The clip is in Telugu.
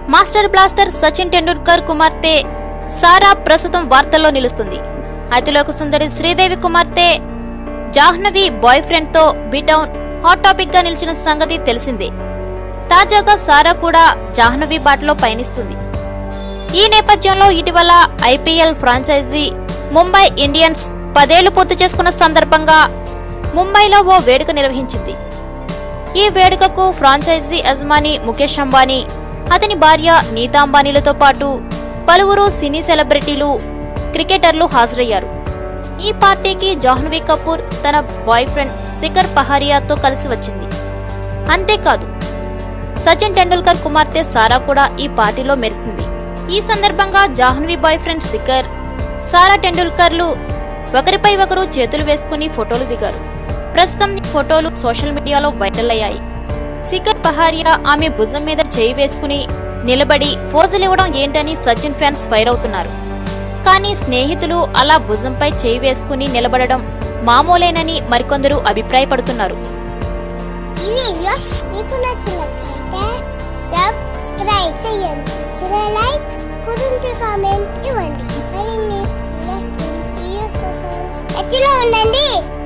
మాస్టర్ బ్లాస్టర్ సచిన్ టెండూల్కర్ కుమార్తె సారా ప్రస్తుతం వార్తల్లో నిలుస్తుంది అతిలోక సుందరి శ్రీదేవి కుమార్తె జాహ్నవి బాయ్ ఫ్రెండ్ తో బిటౌన్ హాట్ టాపిక్ గా నిలిచిన సంగతి తెలిసిందే తాజాగా సారా కూడా జాహ్నవి బాటలో పయనిస్తుంది ఈ నేపథ్యంలో ఇటీవల ఐపీఎల్ ఫ్రాంచైజీ ముంబై ఇండియన్స్ పదేళ్లు పూర్తి చేసుకున్న సందర్భంగా ముంబైలో ఓ వేడుక నిర్వహించింది ఈ వేడుకకు ఫ్రాంచైజీ యజమాని ముఖేష్ అంబానీ అతని భార్య నీతా అంబానీలతో పాటు పలువురు సినీ సెలబ్రిటీలు క్రికెటర్లు హాజరయ్యారు ఈ పార్టీకి జాహ్నవి కపూర్ తన బాయ్ ఫ్రెండ్ శిఖర్ పహారియాతో కలిసి వచ్చింది అంతేకాదు సచిన్ టెండూల్కర్ కుమార్తె సారా కూడా ఈ పార్టీలో మెరిసింది ఈ సందర్భంగా జాహ్నవి బాయ్ ఫ్రెండ్ శిఖర్ సారా టెండూల్కర్లు ఒకరిపై ఒకరు చేతులు వేసుకుని ఫోటోలు దిగారు ప్రస్తుతం ఈ ఫోటోలు సోషల్ మీడియాలో వైరల్ అయ్యాయి శిఖర్ పహారియా ఆమె భుజం మీద చేయి వేసుకుని నిలబడి ఫోజులివ్వడం ఏంటని సచిన్ ఫ్యాన్స్ ఫైర్ అవుతున్నారు కానీ స్నేహితులు అలా భుజంపై చేయి వేసుకుని నిలబడడం మామూలేనని మరికొందరు అభిప్రాయపడుతున్నారు ఈ వీడియోస్ మీకు నచ్చినట్లయితే సబ్స్క్రైబ్ చేయండి చిన్న లైక్ కుదింటే కామెంట్ ఇవ్వండి మరిన్ని వీడియోస్ కోసం మధ్యలో ఉండండి